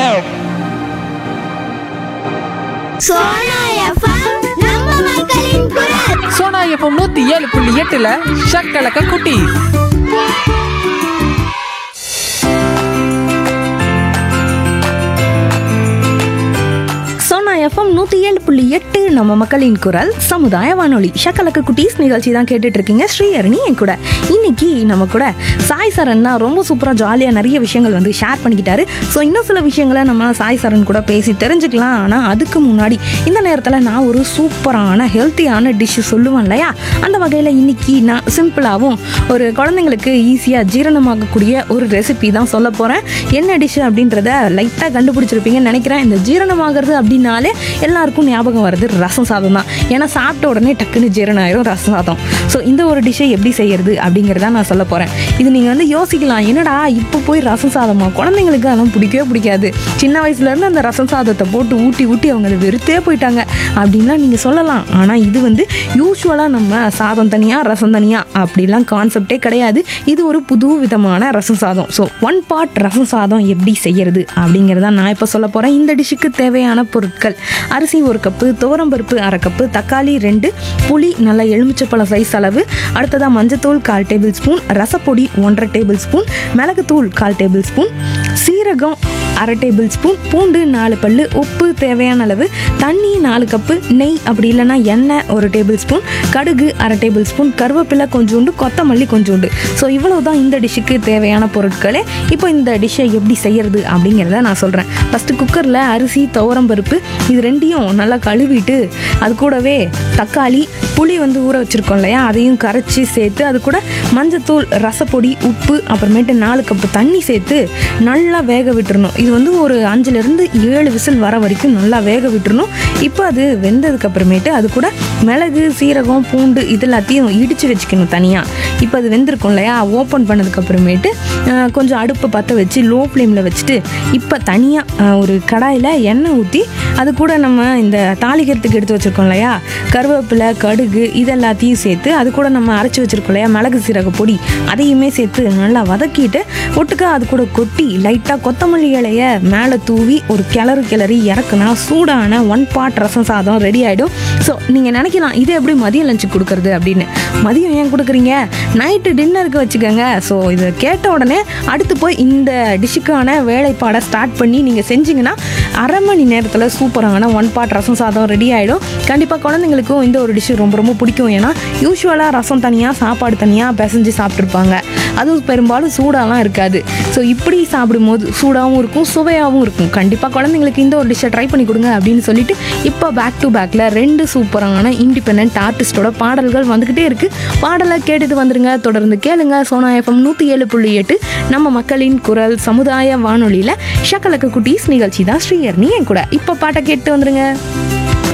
Sona FM நம்ம மக்களின் குரல் சோனா எஃப்எம் நூத்தி ஏழு புள்ளி எட்டுல ஷக்கலக்க குட்டி சோனா எஃப்எம் நூற்றி ஏழு புள்ளி எட்டு நம்ம மக்களின் குரல் சமுதாய வானொலி ஷக்கலக்கு குட்டீஸ் நிகழ்ச்சி தான் கேட்டுட்டு இருக்கீங்க ஸ்ரீஹரணி என் கூட இன்னைக்கு நம்ம கூட சாய் சரண் தான் ரொம்ப சூப்பராக ஜாலியாக நிறைய விஷயங்கள் வந்து ஷேர் பண்ணிக்கிட்டாரு ஸோ இன்னும் சில விஷயங்களை நம்ம சாய் சரண் கூட பேசி தெரிஞ்சுக்கலாம் ஆனால் அதுக்கு முன்னாடி இந்த நேரத்தில் நான் ஒரு சூப்பரான ஹெல்த்தியான டிஷ் சொல்லுவேன் இல்லையா அந்த வகையில் இன்னைக்கு நான் சிம்பிளாகவும் ஒரு குழந்தைங்களுக்கு ஈஸியாக ஜீரணமாகக்கூடிய ஒரு ரெசிபி தான் சொல்ல போகிறேன் என்ன டிஷ் அப்படின்றத லைட்டாக கண்டுபிடிச்சிருப்பீங்கன்னு நினைக்கிறேன் இந்த ஜீரணமாகிறது அப்படின்னாலே எல்லாருக்கும் ஞாபகம் வருது ரசம் சாதம் தான் ஏன்னா சாப்பிட்ட உடனே டக்குன்னு ஜீரணம் ஆயிரும் ரசம் சாதம் ஸோ இந்த ஒரு டிஷ்ஷை எப்படி செய்யறது அப்படிங்கிறத நான் சொல்ல போகிறேன் இது நீங்கள் வந்து யோசிக்கலாம் என்னடா இப்போ போய் ரசம் சாதமா குழந்தைங்களுக்கு அதெல்லாம் பிடிக்கவே பிடிக்காது சின்ன வயசுலேருந்து அந்த ரசம் சாதத்தை போட்டு ஊட்டி ஊட்டி அவங்க அதை வெறுத்தே போயிட்டாங்க அப்படின்லாம் நீங்கள் சொல்லலாம் ஆனால் இது வந்து யூஸ்வலாக நம்ம சாதம் தனியாக ரசம் தனியாக அப்படிலாம் கான்செப்டே கிடையாது இது ஒரு புது விதமான ரசம் சாதம் ஸோ ஒன் பார்ட் ரசம் சாதம் எப்படி செய்யறது அப்படிங்கிறத நான் இப்போ சொல்ல போகிறேன் இந்த டிஷ்ஷுக்கு தேவையான பொருட்கள் அரிசி ஒரு கப்பு துவரம்பருப்பு அரை கப்பு தக்காளி ரெண்டு புளி நல்ல எலுமிச்சப்பழம் சைஸ் அளவு அடுத்ததாக மஞ்சத்தூள் கால் டேபிள் ஸ்பூன் ரசப்பொடி ஒன்றரை டேபிள் ஸ்பூன் மிளகுத்தூள் கால் டேபிள் ஸ்பூன் சீரகம் அரை டேபிள் ஸ்பூன் பூண்டு நாலு பல்லு உப்பு தேவையான அளவு தண்ணி நாலு கப்பு நெய் அப்படி இல்லைன்னா எண்ணெய் ஒரு டேபிள் ஸ்பூன் கடுகு அரை டேபிள் ஸ்பூன் கருவேப்பிலை கொஞ்சோண்டு கொத்தமல்லி கொஞ்சோண்டு ஸோ இவ்வளவு தான் இந்த டிஷ்ஷுக்கு தேவையான பொருட்களே இப்போ இந்த டிஷ்ஷை எப்படி செய்யறது அப்படிங்கிறத நான் சொல்கிறேன் ஃபஸ்ட்டு குக்கரில் அரிசி துவரம் பருப்பு இது ரெண்டையும் நல்லா கழுவிட்டு அது கூடவே தக்காளி புளி வந்து ஊற வச்சுருக்கோம் இல்லையா அதையும் கரைச்சி சேர்த்து அது கூட மஞ்சத்தூள் ரசப்பொடி உப்பு அப்புறமேட்டு நாலு கப்பு தண்ணி சேர்த்து நல்லா வேக விட்டுறணும் இது வந்து ஒரு அஞ்சுலேருந்து ஏழு விசில் வர வரைக்கும் நல்லா வேக விட்டுறணும் இப்போ அது வெந்ததுக்கு அப்புறமேட்டு அது கூட மிளகு சீரகம் பூண்டு இது எல்லாத்தையும் இடித்து வச்சுக்கணும் தனியாக இப்போ அது வெந்திருக்கும் இல்லையா ஓப்பன் பண்ணதுக்கு அப்புறமேட்டு அஹ், கொஞ்சம் அடுப்பை பற்ற வச்சு லோ ஃப்ளேமில் வச்சுட்டு இப்போ தனியாக ஒரு கடாயில் எண்ணெய் ஊற்றி அது கூட நம்ம இந்த தாளிக்கிறதுக்கு எடுத்து வச்சுருக்கோம் இல்லையா கருவேப்பிலை கடுகு இது எல்லாத்தையும் சேர்த்து அது கூட நம்ம அரைச்சி வச்சுருக்கோம் இல்லையா மிளகு சீரக பொடி அதையுமே சேர்த்து நல்லா வதக்கிட்டு ஒட்டுக்கா அது கூட கொட்டி லைட்டாக கொத்தமல்லி இலைய மேலே தூவி ஒரு கிளறு கிளறி இறக்குனா சூடான ஒன் பாட் ரசம் சாதம் ரெடி ஆகிடும் ஸோ நீங்கள் நினைக்கலாம் இது எப்படி மதியம் லஞ்சு கொடுக்குறது அப்படின்னு மதியம் ஏன் கொடுக்குறீங்க நைட்டு டின்னருக்கு வச்சுக்கோங்க ஸோ இதை கேட்ட உடனே அடுத்து போய் இந்த டிஷ்ஷுக்கான வேலைப்பாடை ஸ்டார்ட் பண்ணி நீங்கள் செஞ்சீங்கன்னா அரை மணி நேரத்தில் சூப்பரான ஒன் பாட் ரசம் சாதம் ரெடி ஆகிடும் கண்டிப்பாக குழந்தைங்களுக்கும் இந்த ஒரு டிஷ்ஷு ரொம்ப ரொம்ப பிடிக்கும் ஏன்னா யூஸ்வலாக ரசம் தனியாக சாப்பாடு தனியாக பிசைஞ்சு சாப்பிட்ருப்பாங்க அதுவும் பெரும்பாலும் சூடாலாம் இருக்காது ஸோ இப்படி சாப்பிடும்போது சூடாகவும் இருக்கும் சுவையாகவும் இருக்கும் கண்டிப்பாக குழந்தைங்களுக்கு இந்த ஒரு டிஷ்ஷை ட்ரை பண்ணி கொடுங்க அப்படின்னு சொல்லிட்டு இப்போ பேக் டு பேக்கில் ரெண்டு சூப்பரான இண்டிபெண்ட் ஆர்டிஸ்டோட பாடல்கள் வந்துக்கிட்டே இருக்குது பாடலை கேட்டுட்டு வந்துருங்க தொடர்ந்து கேளுங்க சோனா எஃப்எம் நூற்றி ஏழு புள்ளி எட்டு நம்ம மக்களின் குரல் சமுதாய வானொலியில் ஷக்கலக்கு குட்டீஸ் நிகழ்ச்சி தான் ஸ்ரீயர்னி என் கூட இப்போ பாட்டை கேட்டு வந்துருங்க